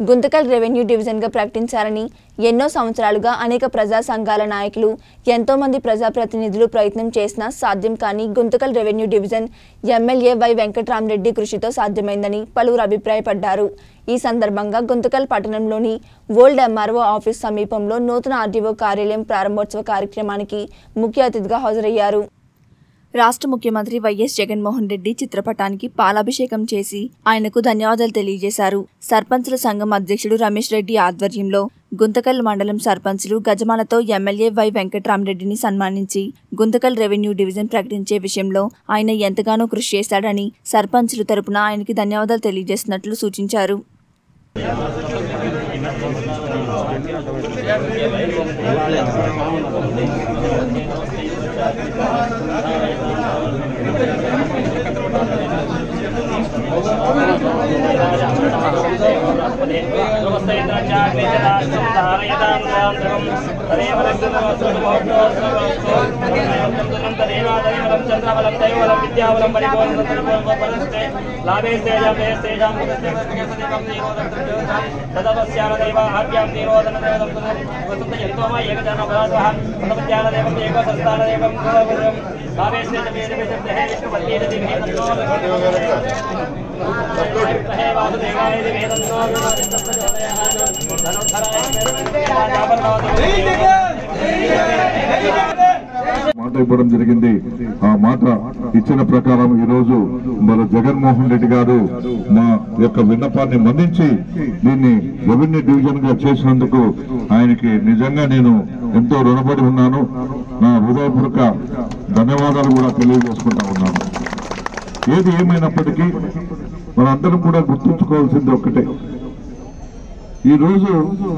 Guntakal revenue డివిజన్గా ప్రకటించాలని ఎన్నో సంవత్సరాలుగా అనేక ప్రజా సంఘాల నాయకులు ఎంతో మంది ప్రజాప్రతినిధులు ప్రయత్నం చేసినా సాధ్యం కాని Guntakal revenue division MLA Y Venkatramareddy కృషితో సాధ్యమైందని పలువురు అభిప్రాయపడ్డారు ఈ సందర్భంగా గుంతకల్ పట్టణంలోని ఓల్డ్ ఎంఆర్ఓ ఆఫీస్ సమీపంలో నూతన ఆర్డీఓ కార్యాలయం ప్రారంభోత్సవ కార్యక్రమానికి ముఖ్య అతిథిగా హాజరయ్యారు రాష్ట్ర ముఖ్యమంత్రి వైఎస్ జగన్మోహన్ రెడ్డి చిత్రపటానికి పాలాభిషేకం చేసి ఆయనకు ధన్యవాదాలు తెలియజేశారు సర్పంచుల సంఘం అధ్యక్షుడు రమేష్ రెడ్డి ఆధ్వర్యంలో గుంతకల్ మండలం సర్పంచులు గజమాలతో ఎమ్మెల్యే వై వెంకట్రామరెడ్డిని సన్మానించి గుంతకల్ రెవెన్యూ డివిజన్ ప్రకటించే విషయంలో ఆయన ఎంతగానో కృషి చేశాడని సర్పంచులు తరపున ఆయనకి ధన్యవాదాలు తెలియజేస్తున్నట్లు సూచించారు మాట ఇవ్వడం జరిగింది ఆ మాట ఇచ్చిన ప్రకారం ఈ రోజు మన జగన్మోహన్ రెడ్డి గారు మా యొక్క విన్నపాన్ని మన్నించి దీన్ని రెవెన్యూ డివిజన్ గా చేసినందుకు ఆయనకి నిజంగా నేను ఎంతో రుణపడి ఉన్నాను నా హృదయపూర్వక ధన్యవాదాలు కూడా తెలియజేసుకుంటా ఉన్నాను ఏది ఏమైనప్పటికీ మనందరం కూడా గుర్తుంచుకోవాల్సింది ఒక్కటే ఈ రోజు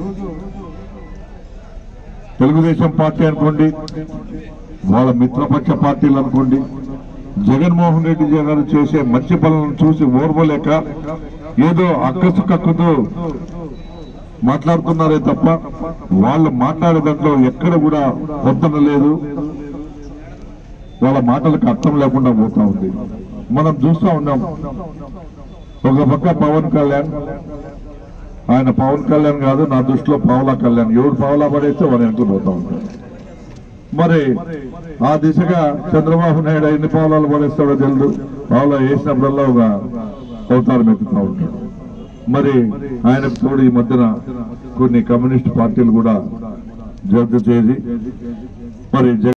తెలుగుదేశం పార్టీ అనుకోండి వాళ్ళ మిత్రపక్ష పార్టీలు అనుకోండి జగన్మోహన్ రెడ్డి గారు చేసే మంచి పనులను చూసి ఓర్వలేక ఏదో అక్కసు కక్కుతో మాట్లాడుతున్నారే తప్ప వాళ్ళు మాట్లాడే దాంట్లో ఎక్కడ కూడా పొందన లేదు వాళ్ళ మాటలకు అర్థం లేకుండా పోతా ఉంది మనం చూస్తా ఉన్నాం ఒక పక్క పవన్ కళ్యాణ్ ఆయన పవన్ కళ్యాణ్ కాదు నా దృష్టిలో పావులా కళ్యాణ్ ఎవరు పావులా పడేస్తే వాడు వెనక్కి పోతా ఉంటాడు మరి ఆ దిశగా చంద్రబాబు నాయుడు ఎన్ని పావులాలు పడేస్తాడో తెలియదు పావులా వేసినప్పుడల్లా ఒక అవతారం ఎత్తుతా ఉంటాడు మరి ఆయనకు తోడు ఈ మధ్యన కొన్ని కమ్యూనిస్ట్ పార్టీలు కూడా జత చేసి మరి జగన్